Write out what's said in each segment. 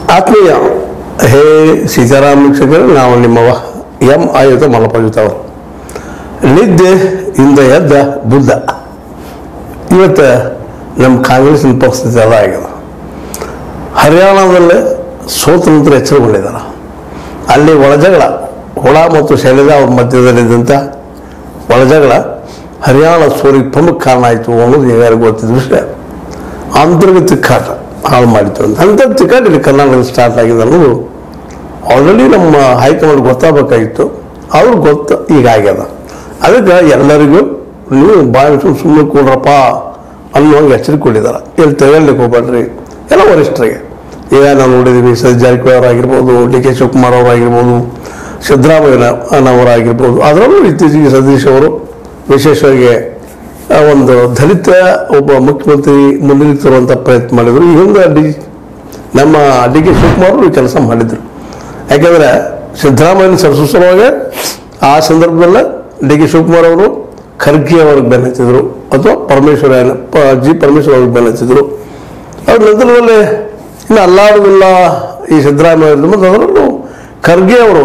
ಆತ್ಮೀಯ ಹೇ ಸೀತಾರಾಮ ವೀಕ್ಷಕರು ನಾವು ನಿಮ್ಮವ ಎಂ ಆಯುಧ ಮಲಪಯುತವರು ನಿದ್ದೆ ಇಂದ ಎದ್ದ ಬುದ್ಧ ಇವತ್ತು ನಮ್ಮ ಕಾಂಗ್ರೆಸ್ನ ಪರಿಸ್ಥಿತಿ ಅದ ಆಗಿದೆ ಹರಿಯಾಣದಲ್ಲಿ ಸೋತ ನಂತರ ಎಚ್ಚರಗೊಂಡಿದ್ದಾರೆ ಅಲ್ಲಿ ಒಳಜಗಳ ಹುಳ ಮತ್ತು ಶೈಲಜಾ ಅವ್ರ ಮಧ್ಯದಲ್ಲಿದ್ದಂಥ ಒಳಜಗಳ ಹರಿಯಾಣ ಸೋರಿಗೆ ಪ್ರಮುಖ ಕಾರಣ ಆಯಿತು ಅನ್ನೋದು ಯಾರಿಗೂ ಗೊತ್ತಿದ್ದ ವಿಷಯ ಆಂತರಿಕ ತಿಕ್ಕಾಟ ಹಾಳು ಮಾಡಿತ್ತು ಅಂತ ಅಂಥ ತಿಕ್ಕಾಟ ಇಲ್ಲಿ ಕರ್ನಾಟಕದಲ್ಲಿ ಸ್ಟಾರ್ಟ್ ಆಗಿದೆ ಅನ್ನೋದು ಆಲ್ರೆಡಿ ನಮ್ಮ ಹೈಕಮಾಂಡ್ ಗೊತ್ತಾಗಬೇಕಾಗಿತ್ತು ಅವ್ರಿಗೆ ಗೊತ್ತು ಈಗ ಆಗ್ಯದ ಅದಕ್ಕೆ ಎಲ್ಲರಿಗೂ ನೀವು ಬಾಯಿ ಸುಮ್ಮನೆ ಸುಮ್ಮನೆ ಕೂಡ್ರಪ್ಪ ಅನ್ನುವಂಗೆ ಎಚ್ಚರಿಕೆ ಕೊಟ್ಟಿದ್ದಾರೆ ಇಲ್ಲಿ ತೆಗೊಳ್ಲಿಕ್ಕೆ ಹೋಗ್ಬೇಡ್ರಿ ಎಲ್ಲ ವರಿಷ್ಠರಿಗೆ ಈಗ ನಾವು ನೋಡಿದ್ದೀವಿ ಸತೀಶ್ ಜಾರಕಿಹೊಳಿ ಅವರಾಗಿರ್ಬೋದು ಡಿ ಕೆ ಶಿವಕುಮಾರ್ ಅವರಾಗಿರ್ಬೋದು ಸಿದ್ದರಾಮಯ್ಯನವರಾಗಿರ್ಬೋದು ಅದರಲ್ಲೂ ಇತ್ತೀಚೆಗೆ ಸತೀಶ್ ಅವರು ವಿಶೇಷವಾಗಿ ಆ ಒಂದು ದಲಿತ ಒಬ್ಬ ಮುಖ್ಯಮಂತ್ರಿ ಮುಂದೆ ತರುವಂಥ ಪ್ರಯತ್ನ ಮಾಡಿದರು ಈ ಹಿಂದೆ ಡಿ ನಮ್ಮ ಡಿ ಕೆ ಶಿವಕುಮಾರ್ ಅವರು ಈ ಕೆಲಸ ಮಾಡಿದರು ಯಾಕೆಂದರೆ ಸಿದ್ದರಾಮಯ್ಯನ ಸರಸುಸಲುವಾಗ ಆ ಸಂದರ್ಭದಲ್ಲ ಡಿ ಕೆ ಶಿವಕುಮಾರ್ ಅವರು ಖರ್ಗೆ ಅವ್ರಿಗೆ ಬೆನ್ನತ್ತಿದ್ರು ಅಥವಾ ಪರಮೇಶ್ವರ ಪ- ಜಿ ಪರಮೇಶ್ವರ್ ಅವ್ರಿಗೆ ಬೆನ್ನತ್ತಿದ್ರು ಅವ್ರ ನಂತರದಲ್ಲಿ ಇನ್ನು ಅಲ್ಲಾಡುವುದಿಲ್ಲ ಈ ಸಿದ್ದರಾಮಯ್ಯ ಮತ್ತು ಅದರಲ್ಲೂ ಖರ್ಗೆ ಅವರು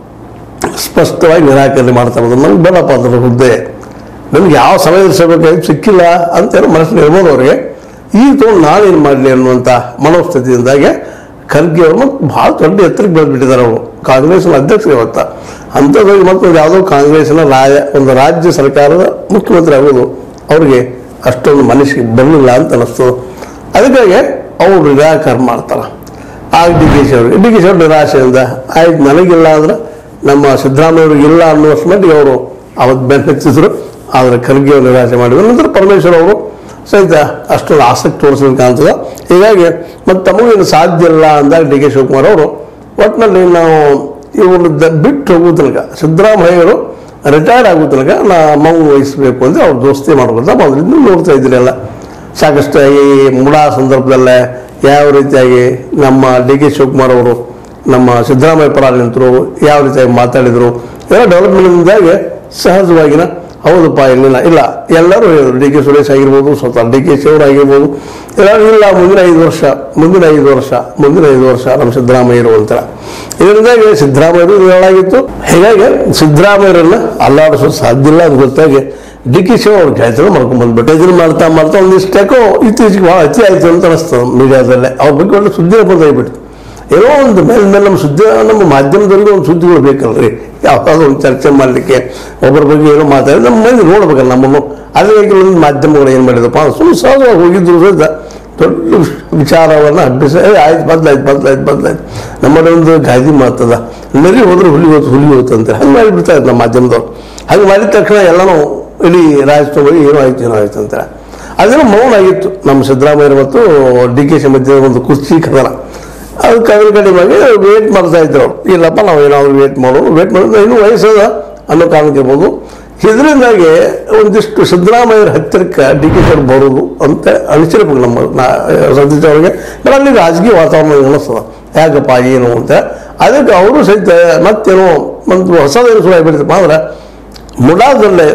ಸ್ಪಷ್ಟವಾಗಿ ನಿರಾಕರಣೆ ಮಾಡ್ತಾ ಇರೋದು ನನಗೆ ಬೇಡಪ್ಪ ಅದರ ಹುದ್ದೆ ನನಗೆ ಯಾವ ಸಮಯದಲ್ಲಿ ಸಿಗಬೇಕಾಗಿತ್ತು ಸಿಕ್ಕಿಲ್ಲ ಅಂತೇನೋ ಮನಸ್ಸಿನ ಇರ್ಬೋದು ಅವರಿಗೆ ಈಗ ತೊಗೊಂಡು ನಾನೇನು ಮಾಡಲಿ ಅನ್ನುವಂಥ ಮನೋಸ್ಥಿತಿಯಿಂದಾಗೆ ಖರ್ಗೆ ಅವರು ಮತ್ತು ಭಾಳ ದೊಡ್ಡ ಎತ್ತರಕ್ಕೆ ಬೆಳೆದ್ಬಿಟ್ಟಿದ್ದಾರೆ ಅವರು ಕಾಂಗ್ರೆಸ್ನ ಅಧ್ಯಕ್ಷರು ಇವತ್ತ ಅಂಥದ್ರಲ್ಲಿ ಮತ್ತು ಯಾವುದೋ ಕಾಂಗ್ರೆಸ್ನ ರಾಯ ಒಂದು ರಾಜ್ಯ ಸರ್ಕಾರದ ಮುಖ್ಯಮಂತ್ರಿ ಆಗೋದು ಅವ್ರಿಗೆ ಅಷ್ಟೊಂದು ಮನಸ್ಸಿಗೆ ಬರಲಿಲ್ಲ ಅಂತ ಅನ್ನಿಸ್ತು ಅದಕ್ಕಾಗಿ ಅವರು ನಿರಾಕರಣೆ ಮಾಡ್ತಾರೆ ಆಗ ಡಿ ಕೆ ಶಿ ಅವರು ಡಿ ಕೆ ಶಿ ಅವರು ನಿರಾಶೆಯಿಂದ ಆಯ್ತು ನನಗಿಲ್ಲ ಅಂದ್ರೆ ನಮ್ಮ ಸಿದ್ದರಾಮಯ್ಯವ್ರಿಗೆ ಇಲ್ಲ ಅನ್ನುವಷ್ಟು ಮಟ್ಟಿಗೆ ಅವರು ಅವತ್ತು ಬೆನ್ನತ್ತಿದ್ರು ಆದರೆ ಖರ್ಗೆ ಅವರು ನಿರಾಶೆ ಮಾಡಿದ್ರು ನಂತರ ಪರಮೇಶ್ವರ್ ಅವರು ಸಹಿತ ಅಷ್ಟೊಂದು ಆಸಕ್ತಿ ತೋರಿಸೋದು ಕಾಣ್ತದೆ ಹೀಗಾಗಿ ಮತ್ತು ತಮಗೇನು ಸಾಧ್ಯ ಇಲ್ಲ ಅಂದಾಗ ಡಿ ಕೆ ಶಿವಕುಮಾರ್ ಅವರು ಒಟ್ಟಿನಲ್ಲಿ ನಾವು ಇವರು ಬಿಟ್ಟು ಹೋಗೋ ತನಕ ಸಿದ್ದರಾಮಯ್ಯವರು ರಿಟೈರ್ಡ್ ಆಗೋ ತನಕ ನಾ ಮಗು ವಹಿಸಬೇಕು ಅಂತ ಅವ್ರು ದೋಸ್ತಿ ಮಾಡ್ಕೊಳ್ತಾ ಮೊದಲಿಂದ ನೋಡ್ತಾ ಇದ್ದಿರಲ್ಲ ಸಾಕಷ್ಟು ಈ ಮುಡಾ ಸಂದರ್ಭದಲ್ಲೇ ಯಾವ ರೀತಿಯಾಗಿ ನಮ್ಮ ಡಿ ಕೆ ಶಿವಕುಮಾರ್ ಅವರು ನಮ್ಮ ಸಿದ್ದರಾಮಯ್ಯ ಪರ ನಿಂತರು ಯಾವ ರೀತಿಯಾಗಿ ಮಾತಾಡಿದರು ಎಲ್ಲ ಡೆವಲಪ್ಮೆಂಟ್ದಾಗೆ ಸಹಜವಾಗಿನ ಹೌದಪ್ಪ ಇಲ್ಲಿಲ್ಲ ಇಲ್ಲ ಎಲ್ಲರೂ ಹೇಳಿದ್ರು ಡಿ ಕೆ ಸುರೇಶ್ ಆಗಿರ್ಬೋದು ಸ್ವತಃ ಡಿ ಕೆ ಶಿವರ್ ಆಗಿರ್ಬೋದು ಎಲ್ಲರೂ ಇಲ್ಲ ಮುಂದಿನ ಐದು ವರ್ಷ ಮುಂದಿನ ಐದು ವರ್ಷ ಮುಂದಿನ ಐದು ವರ್ಷ ನಮ್ಮ ಸಿದ್ದರಾಮಯ್ಯರು ಅಂತ ಇದರಿಂದಾಗಿ ಸಿದ್ದರಾಮಯ್ಯರು ಹೇಳಾಗಿತ್ತು ಹೀಗಾಗಿ ಸಿದ್ದರಾಮಯ್ಯರನ್ನ ಅಲ್ಲಾಡಿಸೋದು ಸಾಧ್ಯ ಇಲ್ಲ ಅದು ಗೊತ್ತಾಗಿ ಡಿ ಕೆ ಶಿವ ಅವ್ರ ಗಾಯತ್ರಿ ಮಾಡ್ಕೊಂಡು ಬಂದ್ಬಿಟ್ಟು ಇದನ್ನ ಮಾಡ್ತಾ ಮಾಡ್ತಾ ಒಂದಿಷ್ಟು ಯಾಕೋ ಇತ್ತೀಚೆಗೆ ಭಾಳ ಅತಿ ಆಯ್ತು ಅಂತ ಅನಿಸ್ತದೆ ಮೀಡಿಯಾದಲ್ಲೇ ಅವ್ರ ಬಗ್ಗೆ ಒಳ್ಳೆ ಸುದ್ದಿನೇ ಬಂದಾಗ್ಬಿಟ್ಟು ಏನೋ ಒಂದು ಮೇಲೆ ಮೇಲೆ ನಮ್ಮ ಸುದ್ದಿ ನಮ್ಮ ಮಾಧ್ಯಮದವರಿಗೆ ಒಂದು ಸುದ್ದಿಗಳು ಬೇಕಲ್ರಿ ಯಾವುದಾದ್ರು ಒಂದು ಚರ್ಚೆ ಮಾಡಲಿಕ್ಕೆ ಒಬ್ಬರ ಬಗ್ಗೆ ಏನೋ ಮಾತಾಡಿ ನಮ್ಮ ಮಂದಿ ನೋಡ್ಬೇಕಲ್ಲ ನಮ್ಮನ್ನು ಅದೇ ಕೆಲವೊಂದು ಮಾಧ್ಯಮಗಳು ಏನು ಮಾಡಿದಪ್ಪ ಸುಮ್ಮನೆ ಸಹಜವಾಗಿ ಹೋಗಿದ್ರು ಸಹಿತ ದೊಡ್ಡ ವಿಷ್- ವಿಚಾರವನ್ನು ಹಬ್ಬಿಸಿ ಏ ಆಯ್ತು ಬದಲಾಯ್ತು ಬದಲಾಯ್ತು ಬದಲಾಯ್ತು ನಮ್ಮಲ್ಲಿ ಒಂದು ಗಾದಿ ಮಾತದ ನರಿ ಹೋದ್ರೆ ಹುಲಿ ಹೋತು ಹುಲಿ ಹೋತು ಅಂತ ಹಂಗೆ ಮಾಡಿಬಿಡ್ತಾ ಇದ್ರು ನಮ್ಮ ಮಾಧ್ಯಮದವ್ರು ಹಂಗೆ ಮಾಡಿದ ತಕ್ಷಣ ಎಲ್ಲನೂ ಇಡೀ ರಾಜ್ಯದಲ್ಲಿ ಏನೋ ಆಯ್ತು ಏನೋ ಆಯ್ತು ಅಂತ ಅದೆಲ್ಲ ಮೌನ ಆಗಿತ್ತು ನಮ್ಮ ಸಿದ್ದರಾಮಯ್ಯ ಮತ್ತು ಡಿ ಕೆ ಶಿ ಮಧ್ಯೆ ಒಂದು ಕುರ್ಚಿ ಕದನ ಅದು ಕಡಿಮೆ ಕಡಿಮೆಗೆ ವೇಟ್ ಮಾಡ್ತಾ ಇದ್ರು ಅವ್ರು ಇಲ್ಲಪ್ಪ ನಾವು ಏನಾದ್ರು ವೇಟ್ ಮಾಡೋದು ವೇಟ್ ಮಾಡೋದು ಇನ್ನೂ ವಯಸ್ಸದ ಅನ್ನೋ ಕಾರಣಕ್ಕೆ ಇರ್ಬೋದು ಇದರಿಂದಾಗಿ ಒಂದಿಷ್ಟು ಸಿದ್ದರಾಮಯ್ಯರ ಹತ್ತಿರಕ್ಕೆ ಡಿ ಕೆ ಶಿ ಬರೋದು ಅಂತ ಅನಿಸಿರ್ಬೇಕು ನಮ್ಮ ನಾ ಸತೀಶ್ ಅವರಿಗೆ but ಅಲ್ಲಿ ರಾಜಕೀಯ ವಾತಾವರಣ ಅನಿಸ್ತದ ಯಾಕಪ್ಪ ಏನು ಅಂತ ಅದಕ್ಕೆ ಅವರು ಸಹಿತ ಮತ್ತೇನೋ ಒಂದು ಹೊಸದೇನು ಶುರು ಆಗಿಬಿಡ್ತಪ್ಪ ಅಂದ್ರೆ ಮುಡಾದಲ್ಲೇ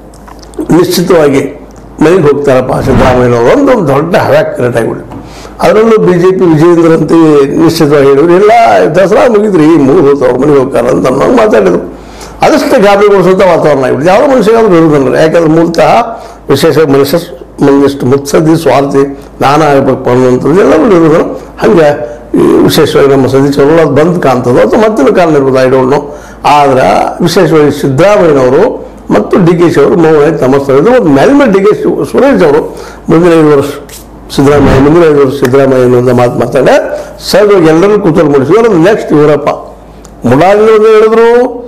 ನಿಶ್ಚಿತವಾಗಿ ಮನೆಗೆ ಹೋಗ್ತಾರಪ್ಪ ಸಿದ್ದರಾಮಯ್ಯನವರು ಒಂದು ಒಂದು ದೊಡ್ಡ ಹವ್ಯಾಕ್ ಕ್ರಿಯೇಟ್ ಆಗಿಬಿಟ್ಟು ಅದರಲ್ಲೂ ಬಿ ಜೆ ಪಿ ವಿಜಯೇಂದ್ರ ಅಂತ ನಿಶ್ಚಿತವಾಗಿ ಹೇಳಿದ್ರು ಇಲ್ಲ ದಸರಾ ಮುಗಿದ್ರಿ ಮುಗಿದು ಹೋಗ್ತು ಅವ್ರ ಮನೆಗೆ ಹೋಗ್ತಾರೆ ಅಂತ ಅನ್ನೋಂಗೆ ಮಾತಾಡಿದ್ರು ಅದಷ್ಟು ಗಾಬರಿಗೊಳಿಸುವಂಥ ವಾತಾವರಣ ಆಗಿಬಿಟ್ಟು ಯಾವ ಮನುಷ್ಯಗಾದ್ರೂ ಇರುವುದಿಲ್ಲ ಯಾಕಂದ್ರೆ ಮೂಲತಃ ವಿಶೇಷ ಮನುಷ್ಯ ಒಂದಿಷ್ಟು ಮುತ್ಸದ್ದಿ ಸ್ವಾರ್ಥಿ ನಾನು ಆಗಬೇಕು ಅನ್ನುವಂಥದ್ದು ಎಲ್ಲರೂ ಇರೋದು ಹಂಗೆ ಈ ವಿಶೇಷವಾಗಿ ನಮ್ಮ ಸತೀಶ್ ಅವರು ಅದು ಬಂದು ಕಾಣ್ತದೋ ಅಥವಾ ಮತ್ತಿನ ಕಾರಣ ಇರ್ಬೋದು ಐ ಡೋಂಟ್ ನೋ ಆದ್ರೆ ವಿಶೇಷವಾಗಿ ಸಿದ್ದರಾಮಯ್ಯನವರು ಮತ್ತು ಡಿ ಕೆ ಶಿ ಅವರು ಮೌನ ತಮ್ಮ ಸ್ಥಳದ್ದು ಮತ್ತು ಮೇಲ್ಮೇಲೆ ಡಿ ಕೆ ಶಿ- ಸುರೇಶ್ ಅವರು ಮುಂದಿನ ಐದು ವರ್ಷ ಸಿದ್ದರಾಮಯ್ಯ ಮುಂದಿನ ಐದು ವರ್ಷ ಸಿದ್ದರಾಮಯ್ಯ ಅನ್ನೋ ಮಾತು ಮಾತಾಡ ಸಹಜವಾಗಿ ಎಲ್ಲರೂ ಕೂತಲು ಮೂಡಿಸಿದ್ರು ಅದು ನೆಕ್ಸ್ಟ್ ಇವರಪ್ಪ ಮುಡಾಲಿ ಒಂದು ಹೇಳಿದ್ರು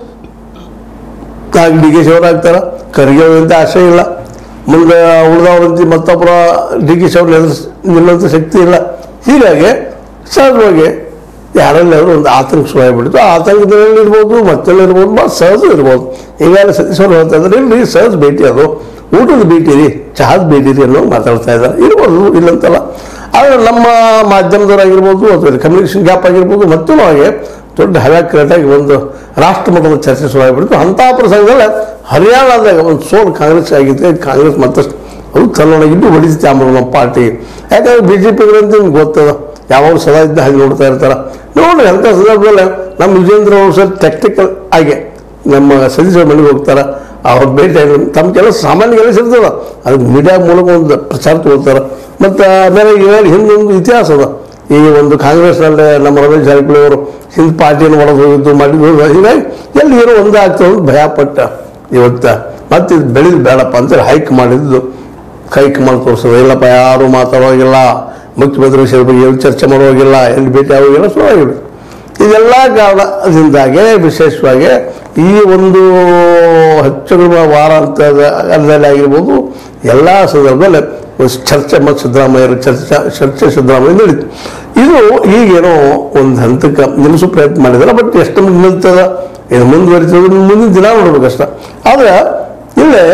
ಆಗ ಡಿ ಕೆ ಶಿ ಅವರು ಆಗ್ತಾರ ಖರ್ಗೆ ಅಂತ ಆಶೆ ಇಲ್ಲ ಮುಂದೆ ಉಳಿದವರಂತೆ ಮತ್ತೊಬ್ಬರ ಡಿ ಕೆ ಶಿ ಅವ್ರು ನಿಲ್ಲಿಸ್- ನಿಲ್ಲುವಂಥ ಶಕ್ತಿ ಇಲ್ಲ ಹೀಗಾಗಿ ಸಹಜವಾಗಿ ಯಾರಲ್ಲಾದ್ರೂ ಒಂದು ಆತಂಕ ಶುರು ಆಗಿಬಿಡ್ತು ಆ ಆತಂಕದಲ್ಲಿ ಇರ್ಬೋದು ಮತ್ತೆಲ್ಲ ಇರ್ಬೋದು ಭಾಳ ಸಹಜ ಇರ್ಬೋದು ಈಗಾಗಲೇ ಸತೀಶ್ ಅವರು ಹೇಳ್ತಾ ಇದ್ದಾರೆ ಇಲ್ಲಿ ಸಹಜ ಭೇಟಿ ಅದು ಊಟದ ಭೇಟಿ ರೀ ಚಹಾದ ಭೇಟಿ ರೀ ಅನ್ನೋ ಮಾತಾಡ್ತಾ ಇದ್ದಾರೆ ಇರ್ಬೋದು ಇಲ್ಲಂತಲ್ಲ ಆದರೆ ನಮ್ಮ ಮಾಧ್ಯಮದವರಾಗಿರ್ಬೋದು ಅಥವಾ ಕಮ್ಯುನಿಕೇಷನ್ ಗ್ಯಾಪ್ ಆಗಿರ್ಬೋದು ಮತ್ತೂ ಹಾಗೆ ದೊಡ್ಡ ಹವ್ಯಾಕ್ ಕ್ರಿಯೇಟಾಗಿ ಒಂದು ರಾಷ್ಟ್ರ ಮಟ್ಟದ ಚರ್ಚೆ ಶುರು ಆಗಿಬಿಡ್ತು ಅಂಥ ಪ್ರಸಂಗದಲ್ಲಿ ಹರಿಯಾಣದಾಗ ಒಂದು ಸೋಲು ಕಾಂಗ್ರೆಸ್ ಆಗಿತ್ತು ಕಾಂಗ್ರೆಸ್ ಮತ್ತಷ್ಟು ಅದು ತನ್ನೊಳಗಿದ್ದು ಹೊಡಿತು ಆಮೇಲೆ ನಮ್ಮ ಪಾರ್ಟಿ ಯಾಕಂದ್ರೆ ಬಿ ಜೆ ಪಿಗಳಂತ ನಿಮ್ಗೆ ಗೊತ್ತದ ಯಾವಾಗ ಸದಾ ಇದ್ದ ಹಾಗೆ ನೋಡ್ತಾ ಇರ್ತಾರೆ ನೋಡ್ರಿ ಅಂಥ ಸಂದರ್ಭದಲ್ಲಿ ನಮ್ಮ ವಿಜೇಂದ್ರ ಅವರು ಸ್ವಲ್ಪ ಟೆಕ್ನಿಕಲ್ ಆಗಿ ನಮ್ಮ ಸದಸ್ಯರ ಮನೆಗೆ ಹೋಗ್ತಾರೆ ಅವ್ರ ಭೇಟಿ ಆಗಿ ತಮ್ಮ ಕೆಲಸ ಸಾಮಾನ್ಯ ಕೆಲಸ ಇರ್ತದ ಅದಕ್ಕೆ ಮೀಡಿಯಾ ಮೂಲಕ ಒಂದು ಪ್ರಚಾರ ತಗೋತಾರೆ ಮತ್ತು ಆಮೇಲೆ ಹೇಳಿ ಹಿಂದೊಂದು ಇತಿಹಾಸ ಅದ ಈ ಒಂದು ಕಾಂಗ್ರೆಸ್ನಲ್ಲಿ ನಮ್ಮ ರಮೇಶ್ ಜಾರಕಿಹೊಳಿ ಅವರು ಹಿಂದ್ ಪಾರ್ಟಿಯನ್ನು ಒಡೆದು ಹೋಗಿದ್ದು ಮಾಡಿದ್ದು ಹೀಗಾಗಿ ಎಲ್ಲಿ ಏನೋ ಒಂದೇ ಆಗ್ತದೆ ಅಂತ ಭಯಪಟ್ಟ ಇವತ್ತು ಮತ್ತೆ ಇದು ಬೆಳೆದು ಬೇಡಪ್ಪ ಅಂತೇಳಿ ಹೈಕ್ ಮಾಡಿದ್ದು ಕೈಕ್ ಮಾಡಿ ತೋರಿಸೋದು ಇಲ್ಲಪ್ಪ ಯಾರು ಮಾತಾಡೋಗಿಲ್ಲ ಮುಖ್ಯಮಂತ್ರಿ ವಿಷಯದ ಬಗ್ಗೆ ಏನು ಚರ್ಚೆ ಮಾಡುವಾಗಿಲ್ಲ ಎಲ್ಲಿ ಭೇಟಿ ಆಗೋಗಿಲ್ಲ ಸುಳ್ಳಾಗಿಲ್ಲ ಇದೆಲ್ಲ ಕಾರಣದಿಂದಾಗೆ ವಿಶೇಷವಾಗಿ ಈ ಒಂದು ಹೆಚ್ಚುಗಳ ವಾರ ಅಂತ ಅಲ್ಲದಲ್ಲಿ ಆಗಿರ್ಬೋದು ಎಲ್ಲ ಸಂದರ್ಭದಲ್ಲಿ ಒಂದು ಚರ್ಚೆ ಮತ್ತು ಸಿದ್ದರಾಮಯ್ಯರ ಚರ್ಚೆ ಚರ್ಚೆ ಸಿದ್ದರಾಮಯ್ಯ ನಡೀತು ಇದು ಈಗೇನೋ ಒಂದು ಹಂತಕ್ಕೆ ನಿಲ್ಲಿಸೋ ಪ್ರಯತ್ನ ಮಾಡಿದ್ದಾರೆ ಬಟ್ ಎಷ್ಟು ಮಂದಿ ನಿಲ್ತದ ಇದು ಮುಂದುವರಿತದ ಮುಂದಿನ ದಿನ ನೋಡ್ಬೇಕಷ್ಟ ಆದ್ರೆ ಇಲ್ಲೇ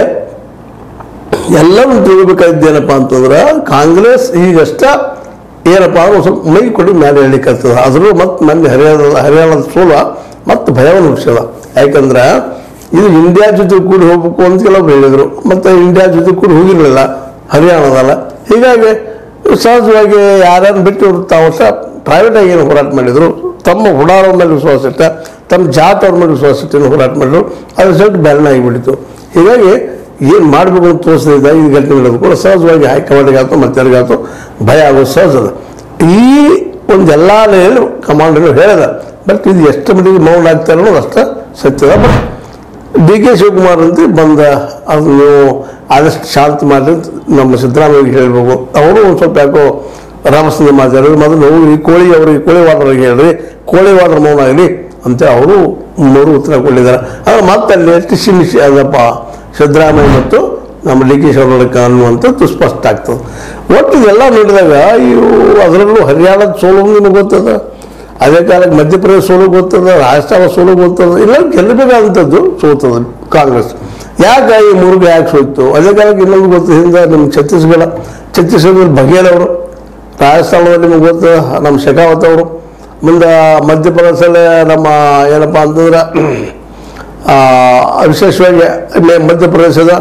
ಎಲ್ಲರೂ ತಿಳ್ಬೇಕಾದ್ದೇನಪ್ಪ ಅಂತಂದ್ರೆ ಕಾಂಗ್ರೆಸ್ ಈಗಷ್ಟ ಏನಪ್ಪ ಅಂದ್ರೆ ಒಂದ್ ಸ್ವಲ್ಪ ಮೈ ಕೊಡಿ ಮೇಲೆ ಹೇಳಿಕತ್ತದ ಆದರೂ ಮತ್ತೆ ಮೊನ್ನೆ ಹರಿಯಾಣದ ಹರಿಯಾಣದ ಸೋಲ ಮತ್ತೆ ಭಯವನ್ನು ಹುಟ್ಟಿಸದ ಯಾಕಂದ್ರೆ ಇದು ಇಂಡಿಯಾ ಜೊತೆ ಕೂಡಿ ಹೋಗ್ಬೇಕು ಅಂತ ಕೆಲವ್ರು ಹೇಳಿದರು ಮತ್ತು ಇಂಡಿಯಾ ಜೊತೆ ಕೂಡಿ ಹೋಗಿರಲಿಲ್ಲ ಹರಿಯಾಣದಲ್ಲ ಹೀಗಾಗಿ ಸಹಜವಾಗಿ ಯಾರ್ಯಾರು ಬಿಟ್ಟು ಇವ್ರು ತಾವು ಸಹ ಪ್ರೈವೇಟ್ ಆಗಿ ಏನು ಹೋರಾಟ ಮಾಡಿದ್ರು ತಮ್ಮ ಹುಡಾರ ಮೇಲೆ ವಿಶ್ವಾಸ ಇಟ್ಟ ತಮ್ಮ ಜಾಟ್ ಅವ್ರ ಮೇಲೆ ವಿಶ್ವಾಸ ಇಟ್ಟು ಹೋರಾಟ ಮಾಡಿದ್ರು ಅದು ಸ್ವಲ್ಪ ಬ್ಯಾನ್ ಆಗಿಬಿಟ್ಟಿತ್ತು ಹೀಗಾಗಿ ಏನು ಮಾಡಬೇಕು ಅಂತ ತೋರಿಸಿದ ಐದು ಗಂಟೆ ನಡೆದು ಕೂಡ ಸಹಜವಾಗಿ ಹೈಕಮಾಂಡ್ಗಾಯ್ತು ಮತ್ತಾರಿಗಾಯ್ತು ಭಯ ಆಗೋದು ಸಹಜ ಅದ ಈ ಒಂದು ಎಲ್ಲ ಲೆವೆಲ್ ಕಮಾಂಡರ್ ಹೇಳಿದ ಬಟ್ ಇದು ಎಷ್ಟು ಮಟ್ಟಿಗೆ ಮೌನ ಆಗ್ತಾರೆ ಅನ್ನೋದು ಅಷ್ಟ ಸತ್ಯದ ಬಟ್ ಡಿ ಕೆ ಶಿವಕುಮಾರ್ ಅಂತ ಬಂದ ಅದು ನೀವು ಆದಷ್ಟು ಶಾಂತಿ ಮಾಡಿ ಅಂತ ನಮ್ಮ ಸಿದ್ದರಾಮಯ್ಯಗೆ ಹೇಳ್ಬೇಕು ಅವರು ಒಂದು ಸ್ವಲ್ಪ ಯಾಕೋ ರಾಮಚಂದ್ರ ಮಾತಾಡಿದ್ರು ಮೊದಲು ಹೋಗಿ ಈ ಕೋಳಿ ಅವ್ರಿಗೆ ಕೋಳಿ ವಾಡ್ರಿಗೆ ಹೇಳ್ರಿ ಕೋಳಿ ವಾಡ್ರ ಮೌನ ಆಗಲಿ ಅಂತ ಅವರು ಮೂರು ಉತ್ತರ ಕೊಟ್ಟಿದ್ದಾರೆ ಆದ್ರೆ ಮತ್ತೆ ಅಲ್ಲಿ ಟಿಸಿ ಮಿಸಿ ಅದಪ್ಪ ಸಿದ್ದರಾಮಯ್ಯ ಮತ್ತು ನಮ್ಮ ಡಿ ಕೆ ಶಿವಕುಮಾರ್ ಅನ್ನುವಂಥದ್ದು ಸ್ಪಷ್ಟ ಆಗ್ತದೆ ಒಟ್ಟು ಇದೆಲ್ಲ ನೋಡಿದಾಗ ಇವು ಅದರಲ್ಲೂ ಹರಿಯಾಣದ ಸೋಲು ನಿಮಗೆ ಗೊತ್ತದ ಅದೇ ಕಾಲಕ್ಕೆ ಮಧ್ಯಪ್ರದೇಶ ಸೋಲು ಗೊತ್ತದ ರಾಜಸ್ಥಾನ ಸೋಲು ಗೊತ್ತದ ಇಲ್ಲ ಗೆಲ್ಲಬೇಕಾದಂಥದ್ದು ಸೋತದ ಕಾಂಗ್ರೆಸ್ ಯಾಕೆ ಈ ಮೂರಿಗೆ ಯಾಕೆ ಸೋಯ್ತು ಅದೇ ಕಾಲಕ್ಕೆ ಇನ್ನೊಂದು ಗೊತ್ತು ಹಿಂದೆ ನಮ್ಮ ಛತ್ತೀಸ್ಗಢ ಛತ್ತೀಸ್ಗಢದಲ್ಲಿ ಬಘೇಲ್ ಅವರು ರಾಜಸ್ಥಾನದಲ್ಲಿ ನಿಮಗೆ ಗೊತ್ತು ನಮ್ಮ ಶೆಖಾವತ್ ಅವರು ಮುಂದೆ ಮಧ್ಯಪ್ರದೇಶದಲ್ಲಿ ನಮ್ಮ ಏನಪ್ಪ ಅಂತಂದ್ರೆ ಆ, ವಿಶೇಷವಾಗಿ ಮೆ- ಮಧ್ಯಪ್ರದೇಶದ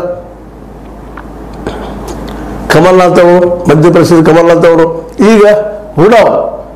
ಕಮಲ್ನಾಥ್ ಅವರು ಮಧ್ಯಪ್ರದೇಶದ ಕಮಲ್ನಾಥ್ ಅವರು ಈಗ ಹುಡಾವ್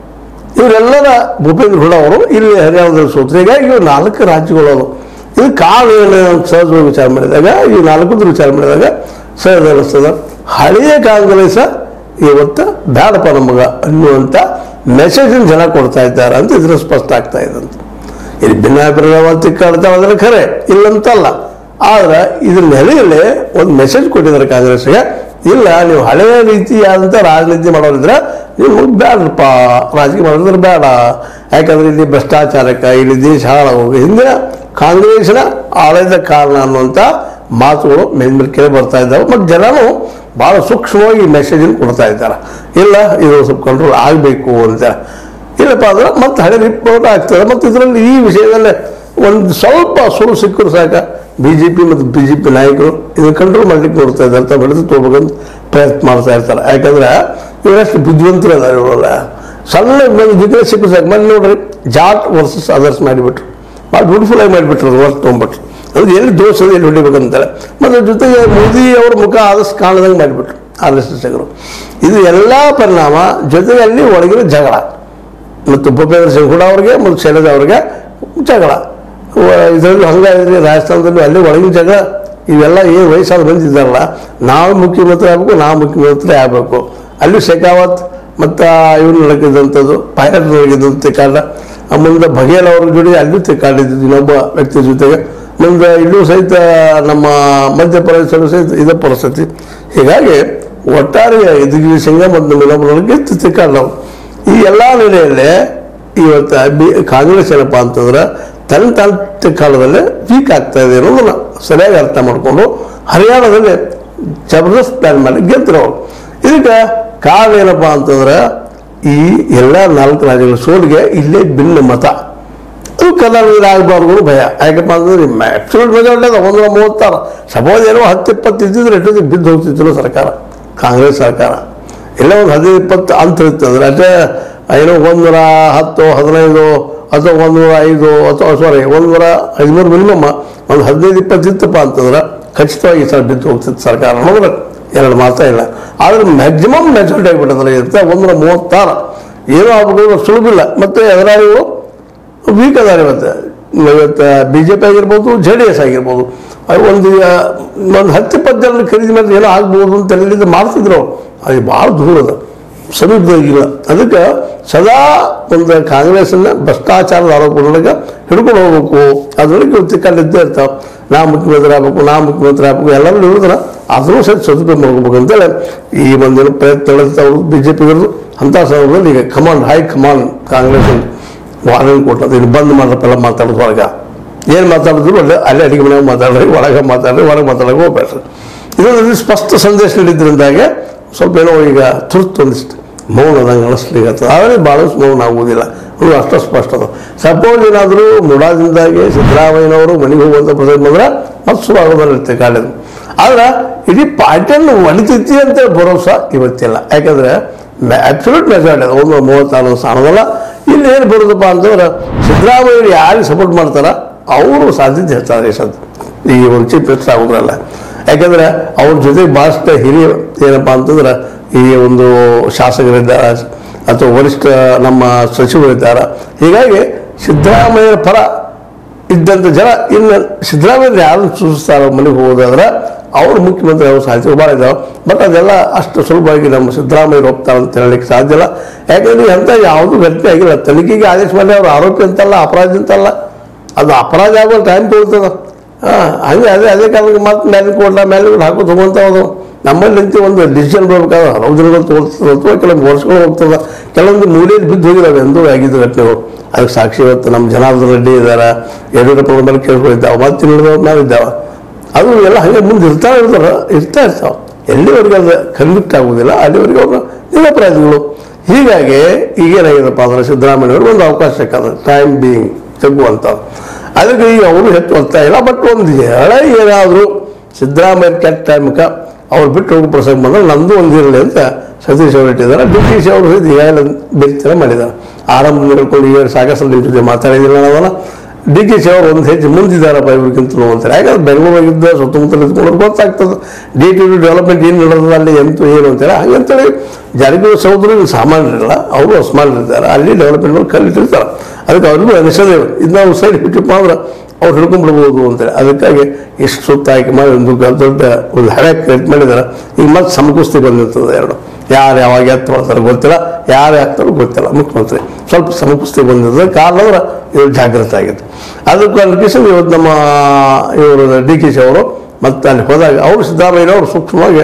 ಇವರೆಲ್ಲರ ಭೂಪೇಂದ್ರ ಹುಡ ಅವರು ಇಲ್ಲಿ ಹರಿಯಾಣದಲ್ಲಿ ಸೋತ್ರು ಹೀಗಾಗಿ ಇವು ನಾಲ್ಕು ರಾಜ್ಯಗಳು ಅವು ಇದು ಕಾರಣ ಏನು ಅಂತ ಸಹಜವಾಗಿ ವಿಚಾರ ಮಾಡಿದಾಗ ಈ ನಾಲ್ಕು ವಿಚಾರ ಮಾಡಿದಾಗ ಸಹಜ ಅನಿಸ್ತದ ಹಳೆಯ ಕಾಂಗ್ರೆಸ್ ಇವತ್ತು ಬೇಡಪ್ಪ ನಮಗ ಅನ್ನುವಂಥ ಮೆಸೇಜ್ ಜನ ಕೊಡ್ತಾ ಇದ್ದಾರೆ ಅಂತ ಇದ್ರ ಸ್ಪಷ್ಟ ಆಗ್ತಾ ಇದೆ ಅಂತ ಇಲ್ಲಿ ಭಿನ್ನಾಭಿಪ್ರಾಯ ತಿಕ್ಕಾಡ್ತಾವೆ ಅಂದ್ರೆ ಖರೆ ಇಲ್ಲಂತಲ್ಲ ಆದ್ರೆ ಇದ್ರ ನೆಲೆಯಲ್ಲಿ ಒಂದು ಮೆಸೇಜ್ ಕೊಟ್ಟಿದ್ದಾರೆ ಕಾಂಗ್ರೆಸ್ಗೆ ಇಲ್ಲ ನೀವು ಹಳೆಯ ರೀತಿಯಾದಂಥ ರಾಜನೀತಿ ಮಾಡೋರಿದ್ರೆ ನೀವು ಬೇಡಪ್ಪ ರಾಜಕೀಯ ಮಾಡೋದ್ರೆ ಬೇಡ ಯಾಕಂದ್ರೆ ಇಲ್ಲಿ ಭ್ರಷ್ಟಾಚಾರಕ್ಕೆ ಇಲ್ಲಿ ದೇಶ ಹಾಳಾಗೋಗಿ ಹಿಂದಿನ ಕಾಂಗ್ರೆಸ್ನ ಆಳದ ಕಾರಣ ಅನ್ನುವಂಥ ಮಾತುಗಳು ಮೇಲ್ಮೇಲೆ ಕೇಳಿ ಬರ್ತಾ ಇದ್ದಾವೆ ಮತ್ತು ಜನನು ಭಾಳ ಸೂಕ್ಷ್ಮವಾಗಿ ಈ ಮೆಸೇಜನ್ನು ಕೊಡ್ತಾ ಇದ್ದಾರೆ ಇಲ್ಲ ಇದು ಸ್ವಲ್ಪ ಕಂಟ್ರೋಲ್ ಆಗಬೇಕು ಅಂತ ಇಲ್ಲಪ್ಪ ಅಂದ್ರೆ ಮತ್ತೆ ಹಳೆ ರಿಪೋರ್ಟ್ ಆಗ್ತದೆ ಮತ್ತು ಇದರಲ್ಲಿ ಈ ವಿಷಯದಲ್ಲಿ ಒಂದು ಸ್ವಲ್ಪ ಸುಳ್ಳು ಸಿಕ್ಕರು ಸಾಕ ಬಿ ಜೆ ಪಿ ಮತ್ತು ಬಿ ಜೆ ಪಿ ನಾಯಕರು ಇದನ್ನು ಕಂಟ್ರೋಲ್ ಮಾಡ್ಲಿಕ್ಕೆ ನೋಡ್ತಾ ಇದ್ದಾರೆ ತಾವು ಬೆಳೆದು ತಗೋಬೇಕಂತ ಪ್ರಯತ್ನ ಮಾಡ್ತಾ ಇರ್ತಾರೆ ಯಾಕಂದ್ರೆ ಇವರಷ್ಟು ಬುದ್ಧಿವಂತರು ಅದಾರೆ ಇವರಲ್ಲ ಸಣ್ಣ ಒಂದು ಬಿಸ್ನೆಸ್ ಸಿಕ್ಕರು ಸಾಕು ಮನೆ ನೋಡ್ರಿ ಜಾಟ್ ವರ್ಸಸ್ ಅದರ್ಸ್ ಮಾಡಿಬಿಟ್ರು ಭಾಳ ಬ್ಯೂಟಿಫುಲ್ ಆಗಿ ಮಾಡಿಬಿಟ್ರು ಅದು ವರ್ಕ್ ತೊಗೊಂಬಿಟ್ರು ಅದು ಎಲ್ಲಿ ದೋಷ ಇದೆ, ಎಲ್ಲಿ ಹೊಡಿಬೇಕಂತಾರೆ ಮತ್ತು ಜೊತೆಗೆ ಮೋದಿ ಅವ್ರ ಮುಖ ಆದಷ್ಟು ಕಾಣದಂಗೆ ಮಾಡಿಬಿಟ್ರು ಆರ್ ಎಸ್ ಎಸ್ ಇದು ಎಲ್ಲ ಪರಿಣಾಮ ಜೊತೆಗೆ ಅಲ್ಲಿ ಒಳಗಿನ ಜಗಳ ಮತ್ತು ಭೂಪೇಂದ್ರ ಸಿಂಗ್ ಹುಡ ಅವ್ರಿಗೆ ಮತ್ತು ಶೈಲಜಾ ಅವ್ರಿಗೆ ಜಗಳ ಇದರಲ್ಲಿ ಹಂಗಾದ್ರೆ ರಾಜಸ್ಥಾನದಲ್ಲಿ ಅಲ್ಲಿ ಒಳಗಿನ ಜಗಳ ಇವೆಲ್ಲ ಏನು ವಯಸ್ಸಾದ ಬಂದಿದ್ದಾರಲ್ಲ ನಾವು ಮುಖ್ಯಮಂತ್ರಿ ಆಗಬೇಕು ನಾವು ಮುಖ್ಯಮಂತ್ರಿ ಆಗಬೇಕು ಅಲ್ಲಿ ಶೆಖಾವತ್ ಮತ್ತು ಇವ್ರು ನಡೆಕಿದಂಥದ್ದು ಪೈಲಟ್ ನಡೆಕಿದಂಥ ತಿಕ್ಕಾಡ ಆ ಮುಂದೆ ಬಘೇಲ್ ಅವ್ರ ಜೋಡಿ ಅಲ್ಲೂ ತಿಕ್ಕಾಡಿದ್ದು ಇನ್ನೊಬ್ಬ ವ್ಯಕ್ತಿ ಜೊತೆಗೆ ಮುಂದೆ ಇಲ್ಲೂ ಸಹಿತ ನಮ್ಮ ಮಧ್ಯಪ್ರದೇಶದಲ್ಲೂ ಸಹಿತ ಇದೇ ಪರಿಸ್ಥಿತಿ ಹೀಗಾಗಿ ಒಟ್ಟಾರೆ ಯದುಗಿರಿ ಸಿಂಗ ಮತ್ತು ಇನ್ನೊಬ್ಬರೊಳಗೆ ತಿಕ್ಕಾಡ್ಲವು ಈ ಎಲ್ಲ ನೆಲೆಯಲ್ಲೇ ಇವತ್ತು ಬಿ ಕಾಂಗ್ರೆಸ್ ಏನಪ್ಪ ಅಂತಂದ್ರೆ ತನ್ನ ತನ್ನ ಕಾಲದಲ್ಲೇ ವೀಕ್ ಆಗ್ತಾ ಇದೆ ಅನ್ನೋದನ್ನ ಸರಿಯಾಗಿ ಅರ್ಥ ಮಾಡಿಕೊಂಡು ಹರಿಯಾಣದಲ್ಲಿ ಜಬರ್ದಸ್ತ್ ಪ್ಲಾನ್ ಮಾಡಿ ಗೆದ್ರು ಅವರು ಇದಕ್ಕೆ ಕಾರಣ ಏನಪ್ಪ ಅಂತಂದ್ರೆ ಈ ಎಲ್ಲ ನಾಲ್ಕು ರಾಜ್ಯಗಳ ಸೋಲಿಗೆ ಇಲ್ಲೇ ಭಿನ್ನ ಮತ ಅದು ಕರ್ನಾಟಕದಲ್ಲಿ ಆಗಬಾರ್ದು ಭಯ ಯಾಕಪ್ಪ ಅಂತಂದ್ರೆ ಆ್ಯಕ್ಚುಲ್ ಮೆಜಾರಿಟಿ ಅದ ಒಂದರ ಮೂವತ್ತಾರು ಸಪೋಸ್ ಏನೋ ಹತ್ತು ಇಪ್ಪತ್ತು ಇದ್ದಿದ್ರೆ ಎಷ್ಟೊತ್ತಿಗೆ ಬಿದ್ದು ಹೋಗ್ತಿದ್ರು ಸರ್ಕಾರ ಕಾಂಗ್ರೆಸ್ ಸರ್ಕಾರ ಎಲ್ಲ ಒಂದು ಹದಿನೈದು ಇಪ್ಪತ್ತು ಅಂತ ಇರ್ತಂದ್ರೆ ಅದೇ ಏನೋ ಒಂದೂರ ಹತ್ತು ಹದಿನೈದು ಅಥವಾ ಒಂದೂರ ಐದು ಅಥವಾ ಸಾರಿ ಒಂದೂರ ಹದಿಮೂರು ಮಿನಿಮಮ್ ಒಂದು ಹದಿನೈದು ಇಪ್ಪತ್ತು ಇತ್ತಪ್ಪ ಅಂತಂದ್ರೆ ಖಚಿತವಾಗಿ ಸರ್ ಬಿದ್ದು ಹೋಗ್ತಿತ್ತು ಸರ್ಕಾರ ಅನ್ನೋದ್ರೆ ಎರಡು ಮಾತಾ ಇಲ್ಲ ಆದ್ರೆ ಮ್ಯಾಕ್ಸಿಮಮ್ ಮೆಜಾರಿಟಿ ಆಗಿಬಿಟ್ಟದ್ರೆ ಇರುತ್ತೆ ಒಂದೂರ ಮೂವತ್ತಾರು ಏನೋ ಆಗ್ಬೇಕು ಸುಲಭ ಇಲ್ಲ ಮತ್ತು ಎದುರಾಳಿಗಳು ವೀಕ್ ಅದಾರೆ ಇವತ್ತು ಇವತ್ತು ಬಿ ಜೆ ಪಿ ಆಗಿರ್ಬೋದು ಜೆ ಡಿ ಎಸ್ ಆಗಿರ್ಬೋದು ಅದು ಒಂದು ಒಂದು ಹತ್ತು ಇಪ್ಪತ್ತು ಜನ ಖರೀದಿ ಮಾಡಿದ್ರೆ ಏನೋ ಆಗ್ಬೋದು ಅಂತ ಹೇಳಿದ್ರೆ ಮಾಡ್ತಿದ್ರು ಅವ್ರು. ಅದು ಭಾಳ ದೂರ ಅದ ಸಮೀಪದಾಗಿಲ್ಲ ಅದಕ್ಕೆ ಸದಾ ಒಂದು ಕಾಂಗ್ರೆಸ್ನ ಭ್ರಷ್ಟಾಚಾರದ ಆರೋಪದೊಳಗೆ ಹಿಡ್ಕೊಂಡು ಹೋಗ್ಬೇಕು ಅದ್ರೊಳಗೆ ತಿಕ್ಕಲ್ಲಿದ್ದೇ ಇರ್ತಾವೆ ನಾ ಮುಖ್ಯಮಂತ್ರಿ ಆಗ್ಬೇಕು ನಾ ಮುಖ್ಯಮಂತ್ರಿ ಆಗ್ಬೇಕು ಎಲ್ಲರೂ ಹೇಳಿದ್ರೆ ಅದನ್ನು ಸಹ ಸದುಪಯೋಗ ಮಾಡ್ಕೋಬೇಕು ಅಂತೇಳಿ ಈ ಒಂದಿನ ಪ್ರಯತ್ನ ನಡೆಸ್ತಾವ್ರು ಬಿ ಜೆ ಪಿಗರು ಅಂಥ ಸಂದರ್ಭದಲ್ಲಿ ಈಗ command high command Congress warning ಕೊಟ್ಟದ್ದು ಇನ್ನು ಬಂದ್ ಮಾಡ್ರಪ್ಪೆಲ್ಲ ಮಾತಾಡೋದು ಹೊರಗೆ ಏನು ಮಾತಾಡಿದ್ರು ಅಲ್ಲೇ ಅಲ್ಲೇ ಅಡಿಗೆ ಮನೆಯಾಗ ಮಾತಾಡ್ರಿ ಒಳಗೆ ಮಾತಾಡ್ರಿ ಹೊರಗೆ ಮಾತಾಡೋಕೆ ಹೋಗ್ಬೇಡ್ರಿ ಇದೊಂದು ಸ್ಪಷ್ಟ ಸಂದೇಶ ನೀಡಿದ್ರಿಂದಾಗೆ ಸ್ವಲ್ಪ ಏನೋ ಈಗ ತುರ್ತು ಒಂದಿಷ್ಟು ಮೌನ ನಂಗೆ ಅನಿಸ್ಲಿಕ್ಕೆ ಆದರೆ ಭಾಳಷ್ಟು ಮೌನ ಆಗುವುದಿಲ್ಲ ಅದು ಅಷ್ಟು ಸ್ಪಷ್ಟ ಅದು ಸಪೋಸ್ ಏನಾದರೂ ಮುಡಾದಿಂದಾಗಿ ಸಿದ್ದರಾಮಯ್ಯನವರು ಮನೆಗೆ ಹೋಗುವಂಥ ಪ್ರಸಂಗ ಬಂದ್ರೆ ಮತ್ತೆ ಶುರು ಆಗೋದಿರುತ್ತೆ ಕಾಲೇಜು ಆದ್ರೆ ಇಡೀ ಪಾರ್ಟಿಯನ್ನು ಒಲಿತೈತಿ ಅಂತ ಭರೋಸಾ ಇವತ್ತಿಲ್ಲ ಯಾಕಂದ್ರೆ ಅಬ್ಸಲ್ಯೂಟ್ ಮೆಜಾರಿಟಿ ಅದು ಒಂದು ಮೂವತ್ತಾರು ಸ್ಥಾನದಲ್ಲ ಇಲ್ಲಿ ಏನು ಬರೋದಪ್ಪ ಅಂತಂದ್ರೆ ಸಿದ್ದರಾಮಯ್ಯರು ಯಾರಿಗೆ ಸಪೋರ್ಟ್ ಮಾಡ್ತಾರ ಅವರು ಸಾಧ್ಯತೆ ಹೆಚ್ಚಾದ್ರೆ ಸದ್ ಈ ಒಂದು ಚೀಫ್ ಮಿನಿಸ್ಟರ್ ಆಗೋದ್ರಲ್ಲ ಯಾಕಂದ್ರೆ ಅವ್ರ ಜೊತೆಗೆ ಭಾಳಷ್ಟು ಹಿರಿಯ ಏನಪ್ಪ ಅಂತಂದ್ರೆ ಈ ಒಂದು ಶಾಸಕರಿದ್ದಾರೆ ಅಥವಾ ವರಿಷ್ಠ ನಮ್ಮ ಸಚಿವರಿದ್ದಾರೆ ಹೀಗಾಗಿ ಸಿದ್ದರಾಮಯ್ಯರ ಪರ ಇದ್ದಂಥ ಜನ ಇನ್ನು ಸಿದ್ದರಾಮಯ್ಯ ಯಾರು ಸೂಚಿಸ್ತಾರೋ ಮನೆಗೆ ಹೋಗೋದಾದ್ರೆ ಅವ್ರು ಮುಖ್ಯಮಂತ್ರಿ ಅವ್ರ ಸಾಧ್ಯತೆ ಭಾಳ ಇದಾವೆ ಬಟ್ ಅದೆಲ್ಲ ಅಷ್ಟು ಸುಲಭವಾಗಿ ನಮ್ಮ ಸಿದ್ದರಾಮಯ್ಯ ಹೋಗ್ತಾರೆ ಅಂತ ಹೇಳಲಿಕ್ಕೆ ಸಾಧ್ಯ ಇಲ್ಲ ಯಾಕಂದ್ರೆ ಎಂಥ ಯಾವುದೂ ಘಟನೆ ಆಗಿಲ್ಲ ತನಿಖೆಗೆ ಆದೇಶ ಮಾಡಿ ಅವ್ರು ಆರೋಪಿ ಅಂತಲ್ಲ ಅಪರಾಧಿ ಅಂತಲ್ಲ ಅದು ಅಪರಾಧ ಆಗೋ ಟೈಮ್ ತೊಗೊಳ್ತದ ಹಾಂ ಹಂಗೆ ಅದೇ ಅದೇ ಕಾಲಕ್ಕೆ ಮತ್ತೆ ಮೇಲೆ ಕೊಡ್ಲ ಮೇಲೆ ಹಾಕೋ ತೊಗೊಂತಾವದು ನಮ್ಮಲ್ಲಿ ನಿಂತು ಒಂದು ಡಿಸಿಷನ್ ಬರ್ಬೇಕಾದ್ರೆ ಹಲವು ದಿನಗಳು ತೋರಿಸ್ತದೆ ಅಥವಾ ಕೆಲವೊಂದು ವರ್ಷಗಳು ಹೋಗ್ತದೆ ಕೆಲವೊಂದು ಮೂಲೆಯಲ್ಲಿ ಬಿದ್ದು ಹೋಗಿದ್ದಾವೆ ಎಂದೂ ಆಗಿದ್ದು ಘಟನೆಗಳು ಅದಕ್ಕೆ ಸಾಕ್ಷಿ ಇವತ್ತು ನಮ್ಮ ಜನಾರ್ದನ್ ರೆಡ್ಡಿ ಇದ್ದಾರೆ ಯಡಿಯೂರಪ್ಪ ಮೇಲೆ ಕೇಳ್ಕೊಂಡಿದ್ದಾವೆ ಮತ್ತೆ ತಿಳಿದವ್ರ ಮೇಲೆ ಇದ್ದಾವೆ ಅದು ಎಲ್ಲ ಹಾಗೆ ಮುಂದೆ ಇರ್ತಾ ಇರ್ತಾರ ಇರ್ತಾ ಇರ್ತಾವೆ ಎಲ್ಲಿವರೆಗೆ ಅದು ಕನ್ವಿಕ್ಟ್ ಆಗುವುದಿಲ್ಲ ಅಲ್ಲಿವರೆಗೆ ಅವರು ನಿರಪರಾಧಿಗಳು ಹೀಗಾಗಿ ಈಗೇನಾಗಿದೆಪ್ಪ ಅಂದ್ರೆ ಸಿದ್ದರಾಮಯ್ಯವ್ರಿಗೆ ಒಂದು ಅವಕಾಶ ಸಿಕ್ಕದ ಟೈಮ್ ಬೀಯಿಂಗ್ ತೆಗುವಂಥದ್ದು ಅದಕ್ಕೆ ಈಗ ಅವರು ಹೆಚ್ಚು ಹೋಗ್ತಾ ಇಲ್ಲ ಬಟ್ ಒಂದು ಹೇಳ ಏನಾದರೂ ಸಿದ್ದರಾಮಯ್ಯ ಕೆಟ್ಟ ಟೈಮ್ಗೆ ಅವ್ರು ಬಿಟ್ಟು ಹೋಗೋ ಪ್ರಸಂಗ ಬಂದ್ರೆ ನಂದು ಒಂದು ಇರಲಿ ಅಂತ ಸತೀಶ್ ಅವರು ಇಟ್ಟಿದ್ದಾರೆ ಡಿ ಟಿ ಸಿ ಅವರು ಸಹಿತ ಈಗಾಗಲೇ ಬೆರಿತರ ಮಾಡಿದ್ದಾರೆ ಆರಂಭ ಹೇಳ್ಕೊಂಡು ಈಗ ಸಾಕಷ್ಟು ನಿಮ್ಮ ಜೊತೆ ಮಾತಾಡಿದಿಲ್ಲ ನಾವಲ್ಲ ಡಿ ಕೆ ಶಿ ಅವರು ಒಂದು ಹೆಜ್ಜೆ ಮುಂದಿದ್ದಾರಪ್ಪ ಇವ್ರಿಗಿಂತಲೂ ಅಂತಾರೆ ಯಾಕಂದ್ರೆ ಬೆಂಗಳೂರಾಗಿದ್ದ ಸುತ್ತಮುತ್ತಲ ಇದ್ಕೊಂಡು ಗೊತ್ತಾಗ್ತದೆ ಡಿ ಟಿ ಡಿ ಡೆವಲಪ್ಮೆಂಟ್ ಏನು ನಡೆದದ ಅಲ್ಲಿ ಎಂತೂ ಏನು ಅಂತೇಳಿ ಹಂಗಂತೇಳಿ ಜಾರಕಿಹೊಳಿ ಸಹೋದರರು ಸಾಮಾನ್ಯರಿಲ್ಲ ಅವರು ಅಸ್ಮಾನ್ಯರಿದ್ದಾರೆ ಅಲ್ಲಿ ಡೆವಲಪ್ಮೆಂಟ್ ಕಲ್ಲಿಟ್ಟಿರ್ತಾರೆ ಅದಕ್ಕೆ ಅವ್ರಿಗೂ ಅನಿಸೋದೇ ಇದು ನಾವು ಸೈಡ್ ಬಿಟ್ಟಪ್ಪ ಅಂದ್ರೆ ಅವ್ರು ಹಿಡ್ಕೊಂಡ್ಬಿಡ್ಬೋದು ಅಂತೇಳಿ ಅದಕ್ಕಾಗಿ ಇಷ್ಟು ಸುತ್ತ ಹಾಕಿ ಮಾಡಿ ಒಂದು ಗ- ದೊಡ್ಡ ಒಂದು ಹಳೆ ಕ್ರಿಯೇಟ್ ಮಾಡಿದ್ದಾರೆ ಈಗ ಮತ್ತೆ ಸಮಕುಸ್ತಿ ಬಂದಿರ್ತದೆ ಎರಡು ಯಾರು ಯಾವಾಗ ಎತ್ತು ಮಾಡ್ತಾರೆ ಗೊತ್ತಿಲ್ಲ ಯಾರು ಆಗ್ತಾರೋ ಗೊತ್ತಿಲ್ಲ ಮುಖ್ಯಮಂತ್ರಿ ಸ್ವಲ್ಪ ಸಮಕುಸ್ತಿ ಬಂದಿರ್ತದೆ ಕಾರಣ ಅಂದ್ರೆ ಇವರು ಜಾಗೃತ ಆಗಿತ್ತು ಅದಕ್ಕೆ ಅನ್ಕೇಶನ್ ಇವತ್ತು ನಮ್ಮ ಇವರು ಡಿ ಕೆ ಶಿ ಅವರು ಮತ್ತೆ ಅಲ್ಲಿ ಹೋದಾಗ ಅವರು ಸಿದ್ದರಾಮಯ್ಯನವರು ಸೂಕ್ಷ್ಮವಾಗಿ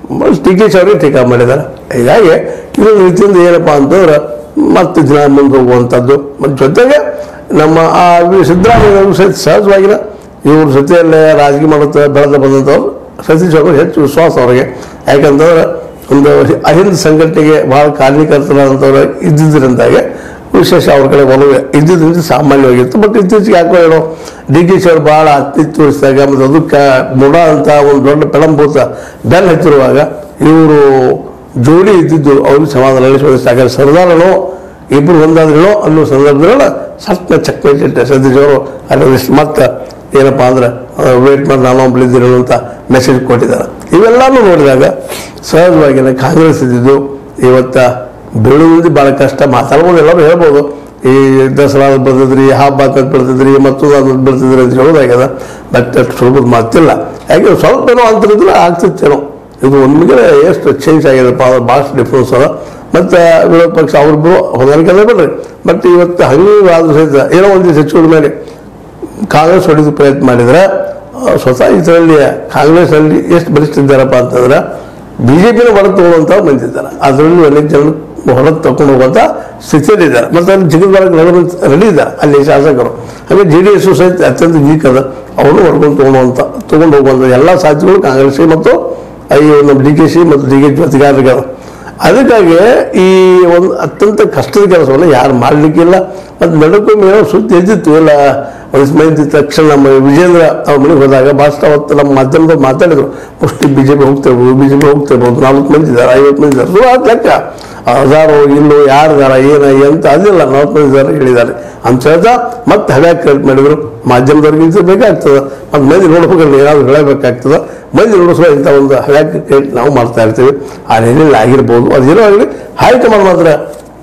ಡಿ ಕೆ ಶಿ ಅವರಿಗೆ ಟೀಕಾ ಮಾಡಿದ್ದಾರೆ ಹೀಗಾಗಿ ಇದೊಂದು ರೀತಿಯಿಂದ ಏನಪ್ಪಾ ಅಂತಂದ್ರೆ ಮತ್ತೆ ದಿನ ಮುಂದೆ ಹೋಗುವಂಥದ್ದು ಮತ್ತು ಜೊತೆಗೆ ನಮ್ಮ ಆ ಸಿದ್ದರಾಮಯ್ಯನವರು ಸಹಿತ ಸಹಜವಾಗಿನ ಇವ್ರ ಜೊತೆಯಲ್ಲೇ ರಾಜಕೀಯ ಮಾಡುತ್ತಾ ಬೆಳೆದ ಬಂದಂಥವ್ರು ಸತೀಶ್ ಅವರು ಹೆಚ್ಚು ವಿಶ್ವಾಸ ಅವರಿಗೆ ಯಾಕಂತಂದ್ರೆ ಒಂದು ಅಹಿಂದ ಸಂಘಟನೆಗೆ ಬಹಳ ಕಾರ್ಯಕರ್ತರಾದಂಥವ್ರು ಇದ್ದಿದ್ದರಿಂದಾಗೆ ವಿಶೇಷ ಅವ್ರ ಕಡೆ ಒಲವು ಇದ್ದಿದ್ದರಿಂದ ಸಾಮಾನ್ಯವಾಗಿತ್ತು ಬಟ್ ಇತ್ತೀಚೆಗೆ ಯಾಕೋ ಏನೋ ಡಿ ಕೆ ಶಿ ಅವರು ಭಾಳ ಅತ್ತಿತ್ತು ತೋರಿಸಿದಾಗ ಮತ್ತು ಅದಕ್ಕೆ ಮುಡ ಅಂತ ಒಂದು ದೊಡ್ಡ ಪೆಳಂಭೂತ ಬೆನ್ ಹತ್ತಿರುವಾಗ ಇವರು ಜೋಡಿ ಇದ್ದಿದ್ದು ಅವ್ರಿಗೆ ಸಮಾಧಾನ ನಡೆಸೋದು ಯಾಕಂದ್ರೆ ಸರ್ದಾರನೋ ಇಬ್ಬರು ಒಂದಾದ್ರೇನೋ ಅನ್ನೋ ಸಂದರ್ಭದಲ್ಲ ಸಟ್ನ ಚಕ್ಮೇಟ್ ಇಟ್ಟೆ ಸತೀಶ್ ಅವರು ಅಲ್ಲಿ ಮತ್ತೆ ಏನಪ್ಪಾ ಅಂದ್ರೆ ವೇಟ್ ಮಾಡಿ ನಾನು ಒಬ್ಬಳಿದ್ದೀರೇನು ಅಂತ ಮೆಸೇಜ್ ಕೊಟ್ಟಿದ್ದಾರೆ ಇವೆಲ್ಲನೂ ನೋಡಿದಾಗ ಸಹಜವಾಗಿ ಕಾಂಗ್ರೆಸ್ ಇದ್ದಿದ್ದು ಇವತ್ತ ಬೆಳೆಯುವುದು ಭಾಳ ಕಷ್ಟ ಮಾತಾಡ್ಬೋದು ಎಲ್ಲರೂ ಹೇಳ್ಬೋದು ಈ ದಸರಾ ಬರ್ತಿದ್ರಿ ಹಬ್ಬ ಅಂತ ಬರ್ತಿದ್ರಿ ಮತ್ತೊಂದು ಅದು ಬರ್ತಿದ್ರಿ ಅಂತ ಹೇಳೋದಾಗ್ಯದ ಬಟ್ ಅಷ್ಟು ಸುಲಭದ ಮಾತಿಲ್ಲ ಯಾಕೆ ಸ್ವಲ್ಪ ಏನೋ ಅಂತರಿದ್ರೆ ಆಗ್ತಿತ್ತೇನೋ ಇದು ಒಮ್ಮೆಗೆ ಎಷ್ಟು ಚೇಂಜ್ ಆಗ್ಯದಪ್ಪ ಅಂದ್ರೆ ಭಾಳಷ್ಟು ಡಿಫ್ರೆನ್ಸ್ ಅದ ಮತ್ತು ವಿರೋಧ ಪಕ್ಷ ಅವ್ರಿಬ್ರು ಹೊಂದಾಣಿಕೆ ಬಿಡ್ರಿ ಬಟ್ ಇವತ್ತು ಹಂಗೆ ಆದ್ರೂ ಸಹಿತ ಏನೋ ಒಂದು ಸಚಿವರ ಮೇಲೆ ಕಾಂಗ್ರೆಸ್ ಹೊಡೆದು ಪ್ರಯತ್ನ ಮಾಡಿದ್ರೆ ಆ, ಸ್ವತಃ ಇದರಲ್ಲಿ ಕಾಂಗ್ರೆಸ್ನಲ್ಲಿ ಎಷ್ಟು ಬಲಿಷ್ಠ ಇದ್ದಾರಪ್ಪ ಅಂತಂದ್ರೆ ಬಿ ಜೆ ಪಿನ ಹೊರಗೆ ತಗೊಳ್ಳುವಂಥ ಬಂದಿದ್ದಾರೆ ಅದರಲ್ಲಿ ಅನೇಕ ಜನ ಹೊರಗೆ ತಗೊಂಡು ಹೋಗುವಂಥ ಸ್ಥಿತಿಯಲ್ಲಿ ಇದ್ದಾರೆ ಮತ್ತು ಅಲ್ಲಿ ಜಿಗಿದ್ಬಾರಕ್ಕೆ ರೆಡಿ ಇದ್ದಾರೆ ಅಲ್ಲಿ ಶಾಸಕರು ಹಾಗೆ ಜೆ ಡಿ ಎಸ್ ಸಹಿತ ಅತ್ಯಂತ ವೀಕ್ ಅದ ಅವರು ಹೊರ್ಕೊಂಡು ತೊಗೊಳುವಂಥ ತೊಗೊಂಡು ಹೋಗುವಂಥ ಎಲ್ಲ ಸಾಧ್ಯತೆಗಳು ಕಾಂಗ್ರೆಸ್ಗೆ ಮತ್ತು ಈ ನಮ್ಮ ಡಿ ಕೆ ಸಿ ಮತ್ತು ಡಿ ಕೆ ಜೊತೆಗಾರರಿಗೆ ಅದ. ಅದಕ್ಕಾಗಿ ಈ ಒಂದು ಅತ್ಯಂತ ಕಷ್ಟದ ಕೆಲಸವನ್ನು ಯಾರು ಮಾಡಲಿಕ್ಕಿಲ್ಲ ಮತ್ತು ನಡುಕೊಮ್ಮೆ ಏನೋ ಸುದ್ದಿ ಎದ್ದಿತ್ತು ಇಲ್ಲ ಒಂದು ಮಂದಿ ತಕ್ಷಣ ನಮ್ಮ ವಿಜೇಂದ್ರ ಅವ್ರ ಮನೆಗೆ ಹೋದಾಗ ಭಾಷಣ ಅವತ್ತು ನಮ್ಮ ಮಾಧ್ಯಮದಲ್ಲಿ ಮಾತಾಡಿದ್ರು ಅಷ್ಟು ಬಿ ಜೆ ಪಿ ಹೋಗ್ತಿರ್ಬೋದು ಬಿ ಜೆ ಪಿ ಹೋಗ್ತಿರ್ಬೋದು ನಾಲ್ಕು ಮಂದಿ ಇದ್ದಾರೆ ಐವತ್ತು ಮಂದಿ ಇದ್ದಾರೆ ಸುಮಾರು ಲೆಕ್ಕ ಹಜಾರು ಇಲ್ಲೋ ಯಾರಿದಾರ ಏನ ಎಂತ ಅದಿಲ್ಲ ನಲವತ್ತು ಮಂದಿ ಇದ್ದಾರೆ ಹೇಳಿದ್ದಾರೆ ಅಂತ ಹೇಳ್ತಾ ಮತ್ತೆ ಹವ್ಯಾಕ ಕ್ರಿಯೇಟ್ ಮಾಡಿದ್ರು ಮಾಧ್ಯಮದವ್ರಿಗೆ ಇದು ಬೇಕಾಗ್ತದೆ ಮತ್ತು ಮಂದಿ ನೋಡ್ಬೇಕಲ್ಲ ಏನಾದ್ರು ಹೇಳಬೇಕಾಗ್ತದೆ ಮಂದಿ ನೋಡಿಸುವ ಇಂಥ ಒಂದು ಹವ್ಯಾಕ ಕ್ರಿಯೇಟ್ ನಾವು ಮಾಡ್ತಾ ಇರ್ತೀವಿ ಆ ನಿಟ್ಟಿನಲ್ಲಿ ಆಗಿರ್ಬೋದು ಅದೇನೋ ಆಗಲಿ ಹೈಕಮಾಂಡ್ ಮಾತ್ರ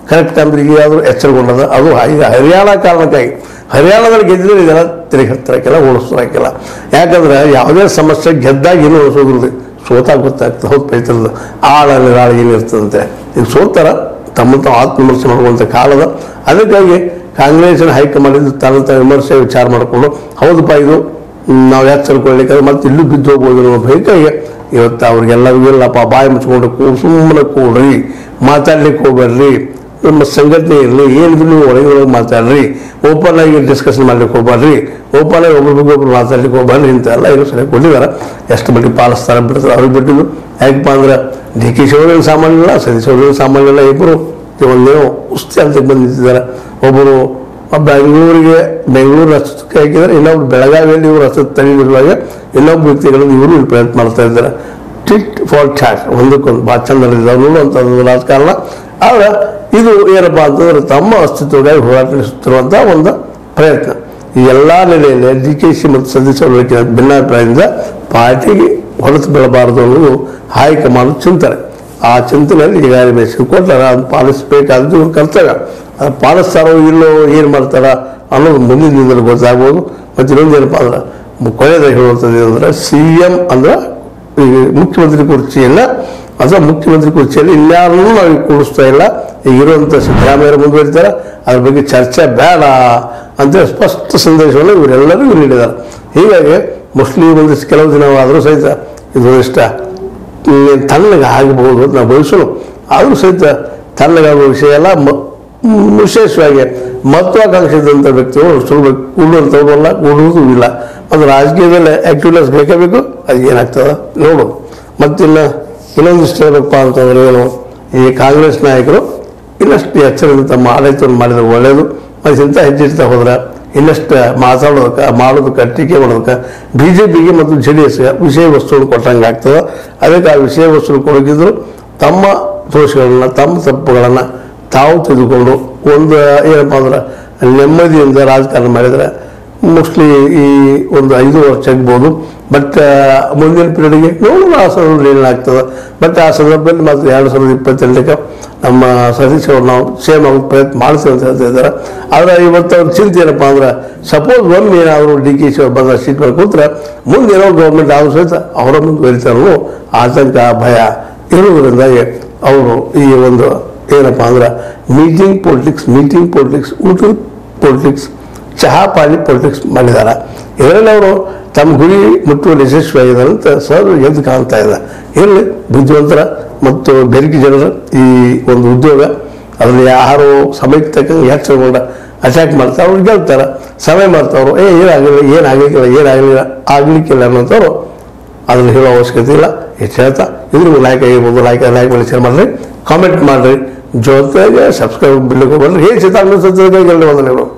ಕರೆಕ್ಟ್ ಟೈಮ್ಗೆ ಆದರೂ ಎಚ್ಚರಗೊಂಡದ ಅದು ಈಗ ಹರಿಯಾಣ ಕಾರಣಕ್ಕಾಗಿ ಹರಿಯಾಣದಲ್ಲಿ ಗೆದ್ದಿದ್ರೆ ಇದೆಲ್ಲ ತಿರುಗಿ ಹತ್ತಿರಕ್ಕೆಲ್ಲ ಉಳಿಸ್ತಾಕಿಲ್ಲ ಯಾಕಂದ್ರೆ ಯಾವುದೇ ಸಮಸ್ಯೆ ಗೆದ್ದಾಗ ಏನು ಉಳಿಸೋದಿಲ್ಲ ಸೋತಾಗ ಗೊತ್ತಾಗ್ತದೆ ಹೌದು ಪೈತರದ ಆಳಲ್ಲಿ ರಾಳ ಏನಿರ್ತದಂತೆ ಈಗ ಸೋತಾರ ತಮ್ಮ ತಾವು ಆತ್ಮವಿಮರ್ಶೆ ಮಾಡುವಂಥ ಕಾಲದ ಅದಕ್ಕಾಗಿ ಕಾಂಗ್ರೆಸ್ನ ಹೈಕಮಾಂಡ್ ತನ್ನ ತಾನು ವಿಮರ್ಶೆ ವಿಚಾರ ಮಾಡಿಕೊಂಡು ಹೌದಪ್ಪ ಇದು ಹ್ಮ್, ನಾವು ಯಾಕೆ ಸರ್ಕೊಳ್ಳಿಕ್ಕೆ ಮತ್ತೆ ಇಲ್ಲೂ ಬಿದ್ದು ಹೋಗ್ಬೋದು ಅನ್ನೋ ಭಯಕ್ಕಾಗಿ ಇವತ್ತು ಅವ್ರಿಗೆಲ್ಲರಿಗೂ ಇಲ್ಲಪ್ಪ ಬಾಯಿ ಮುಚ್ಕೊಂಡು ಕೂ ಸುಮ್ಮನೆ ಕೂಡ್ರಿ ಮಾತಾಡ್ಲಿಕ್ಕೆ ಹೋಗ್ಬೇಡ್ರಿ ನಮ್ಮ ಸಂಘಟನೆ ಇರಲಿ ಏನಿದ್ರು ನೀವು ಒಳಗೆ ಒಳಗೆ ಮಾತಾಡ್ರಿ ಓಪನ್ ಆಗಿ ಡಿಸ್ಕಷನ್ ಮಾಡ್ಲಿಕ್ಕೆ ಹೋಗ್ಬಾರ್ರಿ ಓಪನ್ ಆಗಿ ಒಬ್ಬರ ಬಗ್ಗೆ ಒಬ್ರು ಮಾತಾಡ್ಲಿಕ್ಕೆ ಹೋಗ್ಬಾರ್ರಿ ಇಂತೆಲ್ಲ ಏನು ಸರಿ ಕೊಟ್ಟಿದ್ದಾರೆ ಎಷ್ಟು ಮಟ್ಟಿಗೆ ಪಾಲಿಸ್ತಾರೆ ಬಿಡ್ತಾರೆ ಅವ್ರಿಗೆ ಬಿಟ್ಟಿದ್ದು ಯಾಕಪ್ಪ ಅಂದ್ರೆ ಡಿ ಕೆ ಶಿವರೇನು ಸಾಮಾನ್ಯ ಇಲ್ಲ ಸತೀಶ್ ಶಿವರೇನು ಸಾಮಾನ್ಯ ಇಲ್ಲ ಇಬ್ಬರು ಒಂದೇನೋ ಉಸ್ತಿ ಅಂತ ಬಂದು ನಿಂತಿದ್ದಾರೆ ಒಬ್ಬರು ಬೆಂಗಳೂರಿಗೆ ಬೆಂಗಳೂರು ರಸ್ತಕ್ಕೆ ಹಾಕಿದ್ದಾರೆ ಇನ್ನೊಬ್ರು ಬೆಳಗಾವಿಯಲ್ಲಿ ಇವರು ರಸ್ತೆ ತೆಗೆದಿರುವಾಗ ಇನ್ನೊಬ್ಬ ವ್ಯಕ್ತಿಗಳನ್ನು ಇವರು ಇಲ್ಲಿ ಪ್ರಯತ್ನ ಮಾಡ್ತಾ ಇದ್ದಾರೆ ಟಿಟ್ ಫಾರ್ ಟ್ಯಾಟ್ ಒಂದಕ್ಕೊಂದು ಭಾಳ ಚಂದ ನಡೆದಿದ್ದಾವೆ ಅಂತ ರಾಜಕಾರಣ ಆದ್ರೆ ಇದು ಏನಪ್ಪಾ ಅಂತಂದ್ರೆ ತಮ್ಮ ಅಸ್ತಿತ್ವಕ್ಕಾಗಿ ಹೋರಾಟ ನಡೆಸುತ್ತಿರುವಂಥ ಒಂದು ಪ್ರಯತ್ನ ಈ ಎಲ್ಲ ನೆಲೆಯಲ್ಲಿ ಡಿ ಕೆ ಶಿ ಮತ್ತು ಸದಸ್ಯರು ಭಿನ್ನಾಭಿಪ್ರಾಯದಿಂದ ಪಾರ್ಟಿಗೆ ಹೊರತು ಬೀಳಬಾರದು ಅನ್ನೋದು ಹೈಕಮಾಂಡ್ ಚಿಂತನೆ ಆ ಚಿಂತನೆಯಲ್ಲಿ ಈಗಾಗಲೇ ಮೆಸೇಜ್ ಕೊಟ್ಟಾರ ಅದು ಪಾಲಿಸಬೇಕಾದ್ದು ಇವ್ರ ಕರ್ತವ್ಯ ಅದು ಪಾಲಿಸ್ತಾರೋ ಇಲ್ಲೋ ಏನು ಮಾಡ್ತಾರ ಅನ್ನೋದು ಮುಂದಿನ ದಿನದಲ್ಲಿ ಗೊತ್ತಾಗ್ಬೋದು ಮತ್ತು ಇನ್ನೊಂದು ಏನಪ್ಪ ಅಂದ್ರೆ ಕೊನೆಯದಾಗಿ ಹೇಳುವಂಥದ್ದು ಏನಂದ್ರೆ ಸಿ ಎಂ ಅಂದ್ರೆ ಈ ಮುಖ್ಯಮಂತ್ರಿ ಕುರ್ಚಿಯನ್ನ ಅಥವಾ ಮುಖ್ಯಮಂತ್ರಿ ಕುರ್ಚಿಯಲ್ಲಿ ಇನ್ಯಾರನ್ನೂ ನಾವು ಈಗ ಕೂಡಿಸ್ತಾ ಇಲ್ಲ ಈಗ ಇರುವಂಥ ಸಿದ್ದರಾಮಯ್ಯರು ಮುಂದುವರಿತಾರೆ ಅದ್ರ ಬಗ್ಗೆ ಚರ್ಚೆ ಬೇಡ ಅಂತ ಸ್ಪಷ್ಟ ಸಂದೇಶವನ್ನು ಇವರೆಲ್ಲರೂ ಇವ್ರು ನೀಡಿದ್ದಾರೆ ಹೀಗಾಗಿ ಮುಸ್ಲಿಂ ಒಂದಿಷ್ಟು ಕೆಲವು ದಿನವಾದರೂ ಸಹಿತ ಇದು ಇಷ್ಟ ಹ್ಮ್, ತಣ್ಣಗೆ ಆಗಬಹುದು ಅಂತ ನಾವು ಬಯಸೋಣ ಆದರೂ ಸಹಿತ ತಣ್ಣಗಾಗುವ ವಿಷಯ ಎಲ್ಲ ಮ- ಮ್, ವಿಶೇಷವಾಗಿ ಮಹತ್ವಾಕಾಂಕ್ಷೆ ಇದ್ದಂಥ ವ್ಯಕ್ತಿಗಳು ಸುಲಭ ಕೂಡುವಂಥವ್ರಲ್ಲ ಕೂಡುವುದೂ ಇಲ್ಲ ಅದು ರಾಜಕೀಯದಲ್ಲಿ ಆಕ್ಟಿವ್ನೆಸ್ ಬೇಕೇ ಬೇಕು ಅದು ಏನಾಗ್ತದ ನೋಡೋದು ಮತ್ತಿನ್ನು ಇನ್ನೊಂದಿಷ್ಟು ಹೇಳಪ್ಪ ಅಂತಂದ್ರೆ ಏನು ಈ ಕಾಂಗ್ರೆಸ್ ನಾಯಕರು ಇನ್ನಷ್ಟು ಎಚ್ಚರದಿಂದ ತಮ್ಮ ಆಡಳಿತವನ್ನು ಮಾಡಿದ್ರೆ ಒಳ್ಳೆಯದು ಮತ್ತು ಇಂಥ ಹೆಜ್ಜೆ ಇಡ್ತಾ ಹೋದ್ರೆ ಇನ್ನಷ್ಟು ಮಾತಾಡೋದಕ್ಕೆ ಮಾಡೋದಕ್ಕೆ ಟೀಕೆ ಮಾಡೋದಕ್ಕೆ ಬಿ ಜೆ ಪಿಗೆ ಮತ್ತು ಜೆ ಡಿ ಎಸ್ಗೆ ವಿಷಯ ವಸ್ತುಗಳು ಕೊಟ್ಟಂಗೆ ಆಗ್ತದೆ ಅದಕ್ಕೆ ಆ ವಿಷಯ ವಸ್ತುಗಳು ಕೊಡೋಗಿದ್ರು ತಮ್ಮ ದೋಷಗಳನ್ನ ತಮ್ಮ ತಪ್ಪುಗಳನ್ನು ತಾವು ತೆಗೆದುಕೊಂಡು ಒಂದು ಏನಪ್ಪ ಅಂದ್ರೆ ನೆಮ್ಮದಿಯಿಂದ ರಾಜಕಾರಣ ಮಾಡಿದರೆ ಮೋಸ್ಟ್ಲಿ ಈ ಒಂದು ಐದು ವರ್ಷ ಆಗ್ಬೋದು ಬಟ್ ಮುಂದಿನ ಪೀರಿಯಡ್ಗೆ ನೋಡೋಣ ಆ ಸಂದರ್ಭದಲ್ಲಿ ಏನಾಗ್ತದೆ ಬಟ್ ಆ ಸಂದರ್ಭದಲ್ಲಿ ಮಾತ್ರ ಎರಡು ಸಾವಿರದ ಇಪ್ಪತ್ತೆಂಟಕ್ಕೆ ನಮ್ಮ ಸತೀಶ್ ಅವರು ನಾವು ಸೇಮ್ ಆಗಿ ಪ್ರಯತ್ನ ಮಾಡ್ತೀವಿ ಅಂತ ಹೇಳ್ತಾ ಇದ್ದಾರೆ ಆದರೆ ಇವತ್ತು ಅವ್ರ ಚಿಂತೆ ಏನಪ್ಪ ಅಂದ್ರೆ ಸಪೋಸ್ ಒಮ್ಮೆ ಏನಾದರೂ ಡಿ ಕೆ ಶಿ ಬಂದ ಸೀಟ್ ಮೇಲೆ ಕೂತ್ರೆ ಮುಂದೆ ಏನೋ ಗೌರ್ಮೆಂಟ್ ಆದ್ರೂ ಸಹಿತ ಅವರ ಮುಂದುವರಿತಾರೋ ಆತಂಕ ಭಯ ಇರುವುದರಿಂದಾಗಿ ಅವರು ಈ ಒಂದು ಏನಪ್ಪ ಅಂದ್ರೆ ಮೀಟಿಂಗ್ ಪೊಲಿಟಿಕ್ಸ್ ಮೀಟಿಂಗ್ ಪೊಲಿಟಿಕ್ಸ್ ಊಟದ ಪೊಲಿಟಿಕ್ಸ್ ಚಹಾ ಪಾನಿ ಪೊಲಿಟಿಕ್ಸ್ ಮಾಡಿದ್ದಾರೆ ಇದರಲ್ಲಿ ಅವರು ತಮ್ಮ ಗುರಿ ಮುಟ್ಟುವಲ್ಲಿ ಯಶಸ್ವಿಯಾಗಿದ್ದಾರೆ ಅಂತ ಸರ್ ಎದ್ದು ಕಾಣ್ತಾ ಇದೆ ಇರಲಿ ಬುದ್ಧಿವಂತರ ಮತ್ತು ಬೆರಕೆ ಜನರ ಈ ಒಂದು ಉದ್ಯೋಗ ಅದರಲ್ಲಿ ಯಾರು ಸಮಯಕ್ಕೆ ತಕ್ಕಂಗೆ ಎಚ್ಚರಗೊಂಡ ಅಟ್ಯಾಕ್ ಮಾಡ್ತಾರೆ ಅವ್ರು ಗೆಲ್ತಾರೆ ಸಮಯ ಮಾಡ್ತಾವ್ರು ಏ ಏನಾಗಲಿಲ್ಲ ಏನಾಗಲಿಕ್ಕಿಲ್ಲ ಏನಾಗಲಿಲ್ಲ ಆಗ್ಲಿಕ್ಕಿಲ್ಲ ಅನ್ನೋಂಥವ್ರು ಅದನ್ನು ಹೇಳೋ ಅವಶ್ಯಕತೆ ಇಲ್ಲ ಎಷ್ಟು ಹೇಳ್ತಾ ಇದ್ರ ಲೈಕ್ ಆಗಿರ್ಬೋದು ಲೈಕ್ ಲೈಕ್ ಮಾಡಿ ಶೇರ್ ಮಾಡಿರಿ ಕಾಮೆಂಟ್ ಮಾಡಿರಿ ಜೊತೆಗೆ ಸಬ್ಸ್ಕ್ರೈಬ್ ಬಿಡ್ಲಿಕ್ಕೆ ಬಂದ್ರೆ ಹೇಗೆ ಚಿತ್ರ ಅನ್ನಿಸುತ್ತೆ ವಂದನೆಗಳು